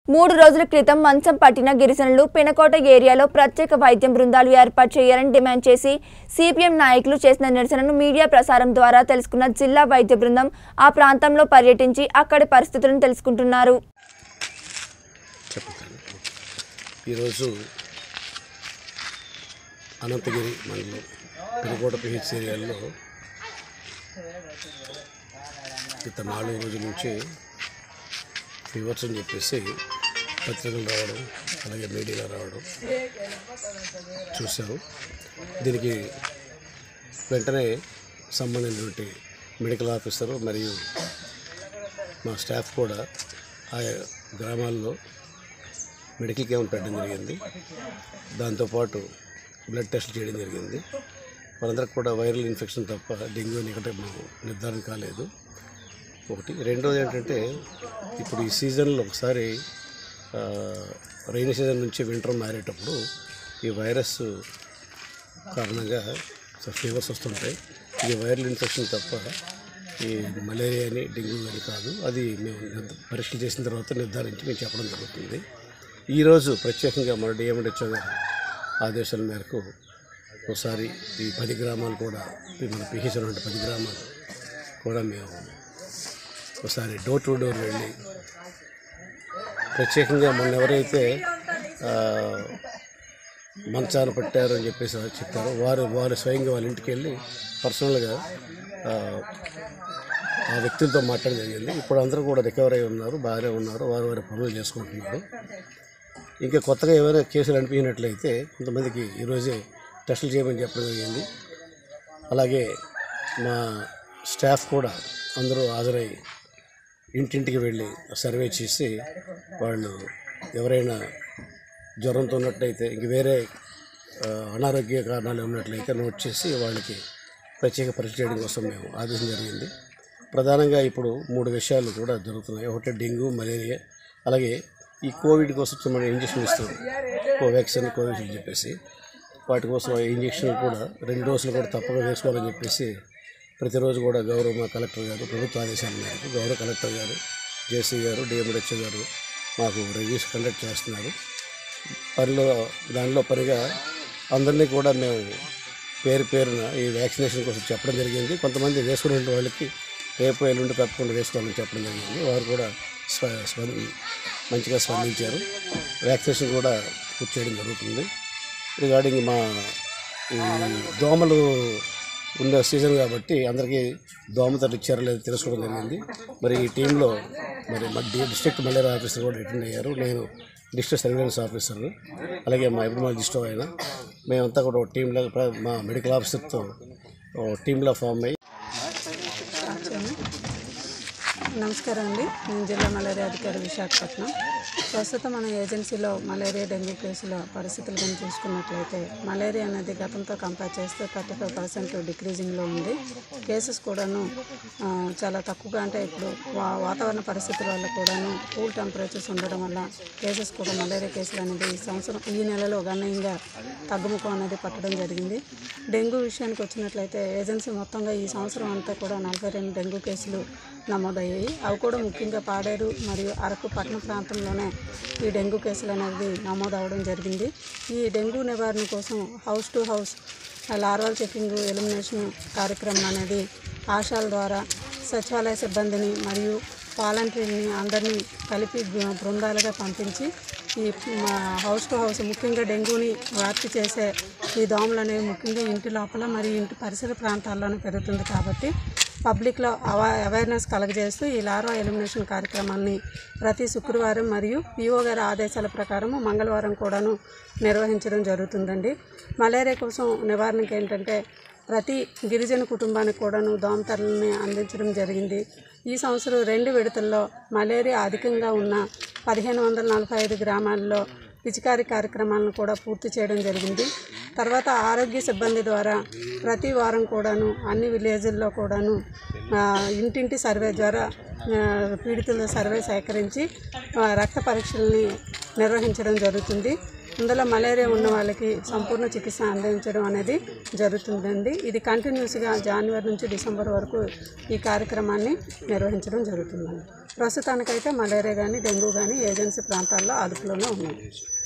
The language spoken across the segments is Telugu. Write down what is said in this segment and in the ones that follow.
మూడు రోజుల క్రితం మంచం పట్టిన గిరిజనులు పెనకోట ఏరియాలో ప్రత్యేక వైద్యం బృందాలు ఏర్పాటు చేయాలని డిమాండ్ చేసి సిపిఎం నాయకులు చేసిన నిరసనను మీడియా ప్రసారం ద్వారా తెలుసుకున్న జిల్లా వైద్య బృందం ఆ ప్రాంతంలో పర్యటించి అక్కడి పరిస్థితులను తెలుసుకుంటున్నారు చెప్పండి ఈరోజు అనంతగిరి మండలం పెనుకోట పిహెచ్ ఏరియాలో గత నాలుగు రోజుల నుంచి ఫీవర్స్ అని చెప్పేసి పత్రికలు రావడం అలాగే మీడియాలో రావడం చూశారు దీనికి వెంటనే సంబంధించినటువంటి మెడికల్ ఆఫీసరు మరియు మా స్టాఫ్ కూడా ఆ గ్రామాల్లో మెడికల్ క్యాంప్ పెట్టడం జరిగింది దాంతోపాటు బ్లడ్ టెస్ట్ చేయడం జరిగింది వాళ్ళందరికీ కూడా వైరల్ ఇన్ఫెక్షన్ తప్ప డెంగ్యూ అని ఒకటి మాకు నిర్ధారణ కాలేదు ఒకటి రెండోది ఏంటంటే ఇప్పుడు ఈ సీజన్లో ఒకసారి రైనీ సీజన్ నుంచి వింటర్ మారేటప్పుడు ఈ వైరస్ కారణంగా ఫీవర్స్ వస్తుంటాయి ఇది వైరల్ ఇన్ఫెక్షన్ తప్ప ఈ మలేరియా అని డెంగ్యూ అని కాదు అది మేము నిర్ధ- పరీక్షలు చేసిన తర్వాత నిర్ధారించి మేము చెప్పడం జరుగుతుంది ఈరోజు ప్రత్యేకంగా మన డిఎండిహెచ్ఓ గారి ఆదేశాల మేరకు ఒకసారి ఈ పది గ్రామాలు కూడా ఈ మన పిహించినటువంటి పది గ్రామాలు కూడా మేము ఒకసారి డోర్ టు డోర్ వెళ్ళి ప్రత్యేకంగా మొన్న ఎవరైతే ఆ, మంచాన పట్టారు అని చెప్పేసి చెప్పారు వారు వారు స్వయంగా వాళ్ళ ఇంటికి వెళ్ళి పర్సనల్గా ఆ, ఆ వ్యక్తులతో మాట్లాడడం జరిగింది ఇప్పుడు అందరూ కూడా రికవర్ అయి ఉన్నారు బాగానే ఉన్నారు వారు వారి పనులు చేసుకుంటున్నారు ఇంకా కొత్తగా ఏమైనా కేసులు అనిపించినట్లయితే కొంతమందికి ఈరోజే టెస్టులు చేయమని చెప్పడం జరిగింది అలాగే మా స్టాఫ్ కూడా అందరూ హాజరై ఇంటింటికి వెళ్ళి సర్వే చేసి వాళ్ళు ఎవరైనా జ్వరంతో ఉన్నట్లయితే ఇంక వేరే ఆ, అనారోగ్య కారణాలు ఉన్నట్లయితే నోట్ చేసి వాళ్ళకి ప్రత్యేక పరీక్ష చేయడం కోసం మేము ఆదేశం జరిగింది ప్రధానంగా ఇప్పుడు మూడు విషయాలు కూడా జరుగుతున్నాయి ఒకటి డెంగ్యూ మలేరియా అలాగే ఈ కోవిడ్ కోసం మనం ఇంజక్షన్ ఇస్తాం కోవాక్సిన్ కోవిషీల్డ్ చెప్పేసి వాటి కోసం ఆ ఇంజక్షన్ కూడా రెండు డోసులు కూడా తప్పక వేసుకోవాలని చెప్పేసి ప్రతిరోజు కూడా గౌరవ మా కలెక్టర్ గారు ప్రభుత్వ ఆదేశాల మేరకు గౌరవ కలెక్టర్ గారు జేసీ గారు డిఎండిహెచ్ఓ గారు మాకు రివ్యూస్ కండక్ట్ చేస్తున్నారు పనిలో దానిలో పనిగా అందరినీ కూడా మేము పేరు పేరున ఈ వ్యాక్సినేషన్ కోసం చెప్పడం జరిగింది కొంతమంది వేసుకునే వాళ్ళకి రేపు ఎల్లుండి తప్పకుండా వేసుకోవాలని చెప్పడం జరిగింది వారు కూడా స్వ స్పంద మంచిగా స్పందించారు వ్యాక్సినేషన్ కూడా పూర్తి చేయడం జరుగుతుంది రిగార్డింగ్ మా ఈ దోమలు ఉన్న సీజన్ కాబట్టి అందరికీ దోమతలు ఇచ్చారో లేదో తెలుసుకోవడం జరిగింది మరి ఈ టీంలో మరి మా డి- డిస్ట్రిక్ట్ మలేరియా ఆఫీసర్ కూడా అటెండ్ అయ్యారు నేను డిస్ట్రిక్ట్ సర్వేలెన్స్ ఆఫీసర్ అలాగే మా ఎపిడమాలజిస్ట్ ఆయన మేమంతా కూడా ఒక టీంలో మా మెడికల్ ఆఫీసర్తో ఓ టీంలో ఫామ్ అయ్యి నమస్కారం అండి నేను జిల్లా మలేరియా అధికారి విశాఖపట్నం ప్రస్తుతం మన ఏజెన్సీలో మలేరియా డెంగ్యూ కేసుల పరిస్థితులు కానీ చూసుకున్నట్లయితే మలేరియా అనేది గతంతో కంపేర్ చేస్తే థర్టీ ఫైవ్ పర్సెంట్ డిక్రీజింగ్లో ఉంది కేసెస్ కూడాను ఆ, చాలా తక్కువగా అంటే ఇప్పుడు వా- వాతావరణ పరిస్థితుల వల్ల కూడాను కూల్ టెంపరేచర్స్ ఉండడం వల్ల కేసెస్ కూడా మలేరియా కేసులు అనేది ఈ సంవత్సరం ఈ నెలలో గణనీయంగా తగ్గుముఖం అనేది పట్టడం జరిగింది డెంగ్యూ విషయానికి వచ్చినట్లయితే ఏజెన్సీ మొత్తంగా ఈ సంవత్సరం అంతా కూడా నలభై రెండు డెంగ్యూ కేసులు నమోదయ్యాయి అవి కూడా ముఖ్యంగా పాడేరు మరియు అరకు పట్టణ ప్రాంతంలోనే ఈ డెంగ్యూ కేసులు అనేది నమోదవడం జరిగింది ఈ డెంగ్యూ నివారణ కోసం house to house larval checking elimination కార్యక్రమం అనేది ఆశాల ద్వారా సచివాలయ సిబ్బందిని మరియు వాలంటీర్ని అందరినీ కలిపి బృ- బృందాలుగా పంపించి ఈ మా హౌస్ టు హౌస్ ముఖ్యంగా డెంగ్యూని వ్యాప్తి చేసే ఈ దోమలు అనేవి ముఖ్యంగా ఇంటి లోపల మరియు ఇంటి పరిసర ప్రాంతాల్లోనే పెరుగుతుంది కాబట్టి పబ్లిక్లో అవా అవేర్నెస్ కలగజేస్తూ ఈ లార్వా ఎలిమినేషన్ కార్యక్రమాన్ని ప్రతి శుక్రవారం మరియు పిఓ గారి ఆదేశాల ప్రకారం మంగళవారం కూడాను నిర్వహించడం జరుగుతుందండి మలేరియా కోసం నివారణకి ఏంటంటే ప్రతి గిరిజన కుటుంబానికి కూడాను దోమతెరలని అందించడం జరిగింది ఈ సంవత్సరం రెండు విడతల్లో మలేరియా అధికంగా ఉన్న పదిహేను వందల నలభై ఐదు గ్రామాల్లో పిచికారీ కార్యక్రమాలను కూడా పూర్తి చేయడం జరిగింది తర్వాత ఆరోగ్య సిబ్బంది ద్వారా ప్రతి వారం కూడాను అన్ని విలేజుల్లో కూడాను ఆ, ఇంటింటి సర్వే ద్వారా ఆ, పీడితుల సర్వే సేకరించి ఆ, రక్త పరీక్షల్ని నిర్వహించడం జరుగుతుంది ఇందులో మలేరియా ఉన్న వాళ్ళకి సంపూర్ణ చికిత్స అందించడం అనేది జరుగుతుందండి ఇది కంటిన్యూస్గా జనవరి నుంచి డిసెంబర్ వరకు ఈ కార్యక్రమాన్ని నిర్వహించడం జరుగుతుందండి ప్రస్తుతానికైతే మలేరియా కానీ డెంగ్యూ కానీ ఏజెన్సీ ప్రాంతాల్లో అదుపులోనే ఉన్నాయి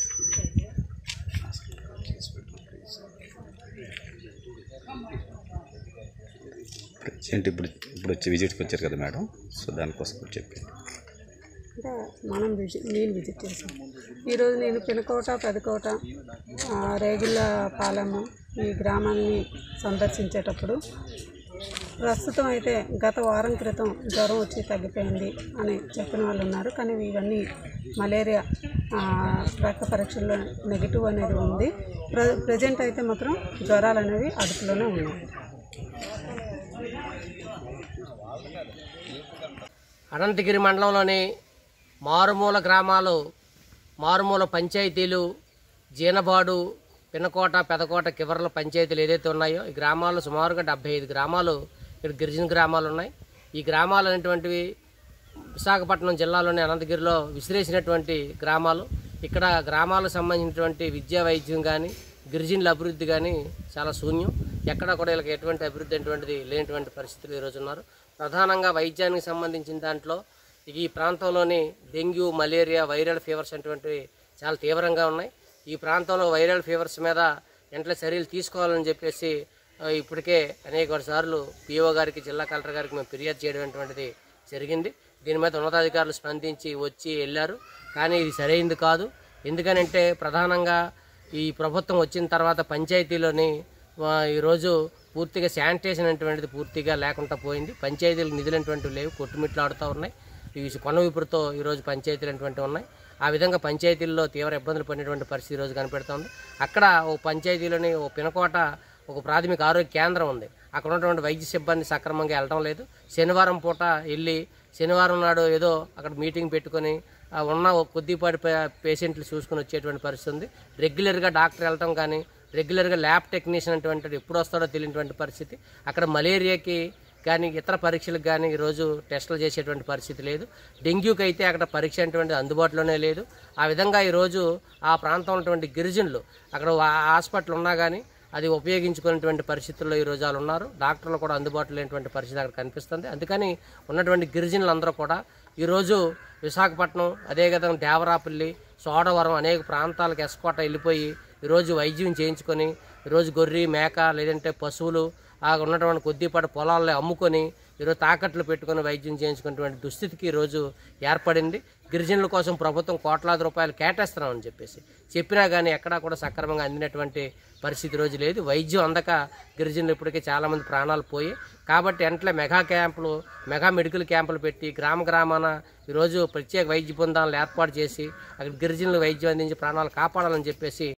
ఏంటి ఇప్పుడు ఇప్పుడు వచ్చి విజిట్కి వచ్చారు కదా మేడం సో దానికోసం కూడా చెప్పండి అంటే మనం విజిట్ నేను విజిట్ చేశాను ఈరోజు నేను పినకోట పెదకోట ఆ, రేగిళ్ళ పాలెము ఈ గ్రామాన్ని సందర్శించేటప్పుడు ప్రస్తుతం అయితే గత వారం క్రితం జ్వరం వచ్చి తగ్గిపోయింది అని చెప్పిన వాళ్ళు ఉన్నారు కానీ ఇవన్నీ మలేరియా ఆ, రక్త పరీక్షల్లో నెగిటివ్ అనేది ఉంది ప్ర ప్రజెంట్ అయితే మాత్రం జ్వరాలు అనేవి అదుపులోనే ఉన్నాయి అనంతగిరి మండలంలోని మారుమూల గ్రామాలు మారుమూల పంచాయతీలు జీనబాడు పినకోట పెదకోట కివర్ల పంచాయతీలు ఏదైతే ఉన్నాయో ఈ గ్రామాల్లో సుమారుగా డెబ్బై ఐదు గ్రామాలు ఇక్కడ గిరిజన గ్రామాలు ఉన్నాయి ఈ గ్రామాలు అనేటువంటివి విశాఖపట్నం జిల్లాలోని అనంతగిరిలో విసిరేసినటువంటి గ్రామాలు ఇక్కడ గ్రామాలకు సంబంధించినటువంటి విద్యా వైద్యం కానీ గిరిజనుల అభివృద్ధి కానీ చాలా శూన్యం ఎక్కడ కూడా వీళ్ళకి ఎటువంటి అభివృద్ధి అనేటువంటిది లేనటువంటి పరిస్థితులు ఈరోజు ఉన్నారు ప్రధానంగా వైద్యానికి సంబంధించిన దాంట్లో ఈ ప్రాంతంలోని డెంగ్యూ మలేరియా వైరల్ ఫీవర్స్ అనేటువంటివి చాలా తీవ్రంగా ఉన్నాయి ఈ ప్రాంతంలో వైరల్ ఫీవర్స్ మీద వెంటనే చర్యలు తీసుకోవాలని చెప్పేసి ఆ, ఇప్పటికే అనేక సార్లు పిఓ గారికి జిల్లా కలెక్టర్ గారికి మేము ఫిర్యాదు చేయడం అనేటువంటిది జరిగింది దీని మీద ఉన్నతాధికారులు స్పందించి వచ్చి వెళ్ళారు కానీ ఇది సరైంది కాదు ఎందుకనంటే ప్రధానంగా ఈ ప్రభుత్వం వచ్చిన తర్వాత పంచాయతీలోని ఆ, ఈరోజు పూర్తిగా శానిటేషన్ అనేటువంటిది పూర్తిగా లేకుండా పోయింది పంచాయతీలకు నిధులు అనేటువంటివి లేవు కొట్టుమిట్లాడుతూ ఉన్నాయి ఈ కొన విపురుతో ఈరోజు పంచాయతీలు అనేటువంటివి ఉన్నాయి ఆ విధంగా పంచాయతీల్లో తీవ్ర ఇబ్బందులు పడినటువంటి పరిస్థితి ఈరోజు కనపెడుతోంది అక్కడ ఓ పంచాయతీలోని ఓ పినకోట ఒక ప్రాథమిక ఆరోగ్య కేంద్రం ఉంది అక్కడ ఉన్నటువంటి వైద్య సిబ్బంది సక్రమంగా వెళ్ళడం లేదు శనివారం పూట వెళ్ళి శనివారం నాడు ఏదో అక్కడ మీటింగ్ పెట్టుకొని ఆ ఉన్న ఒక కొద్దిపాటి పే- పేషెంట్లు చూసుకుని వచ్చేటువంటి పరిస్థితి ఉంది రెగ్యులర్గా డాక్టర్ వెళ్ళటం కానీ రెగ్యులర్గా ల్యాబ్ టెక్నీషియన్ అటువంటి ఎప్పుడు వస్తాడో తెలియనటువంటి పరిస్థితి అక్కడ మలేరియాకి కానీ ఇతర పరీక్షలకు కానీ ఈరోజు టెస్టులు చేసేటువంటి పరిస్థితి లేదు డెంగ్యూకి అయితే అక్కడ పరీక్ష అనేటువంటిది అందుబాటులోనే లేదు ఆ విధంగా ఈరోజు ఆ ప్రాంతంలో ఉన్నటువంటి గిరిజనులు అక్కడ వా- హాస్పిటల్ ఉన్నా కానీ అది ఉపయోగించుకునేటువంటి పరిస్థితుల్లో ఈ రోజు వాళ్ళు ఉన్నారు డాక్టర్లు కూడా అందుబాటులో లేనటువంటి పరిస్థితి అక్కడ కనిపిస్తుంది అందుకని ఉన్నటువంటి గిరిజనులందరూ కూడా ఈరోజు విశాఖపట్నం అదేవిధంగా దేవరాపల్లి సోడవరం అనేక ప్రాంతాలకు ఎస్కోట వెళ్ళిపోయి ఈరోజు వైద్యం చేయించుకొని ఈరోజు గొర్రె మేక లేదంటే పశువులు ఆ ఉన్నటువంటి కొద్దిపాటి పొలాల్లో అమ్ముకొని ఈరోజు తాకట్లు పెట్టుకొని వైద్యం చేయించుకునేటువంటి దుస్థితికి ఈరోజు ఏర్పడింది గిరిజనుల కోసం ప్రభుత్వం కోట్లాది రూపాయలు కేటాయిస్తున్నామని చెప్పేసి చెప్పినా కానీ ఎక్కడా కూడా సక్రమంగా అందినటువంటి పరిస్థితి రోజు లేదు వైద్యం అందక గిరిజనులు ఇప్పటికే చాలామంది ప్రాణాలు పోయి కాబట్టి వెంటనే మెగా క్యాంపులు మెగా మెడికల్ క్యాంపులు పెట్టి గ్రామ గ్రామాన ఈరోజు ప్రత్యేక వైద్య బృందాలను ఏర్పాటు చేసి అక్కడ గిరిజనులు వైద్యం అందించి ప్రాణాలు కాపాడాలని చెప్పేసి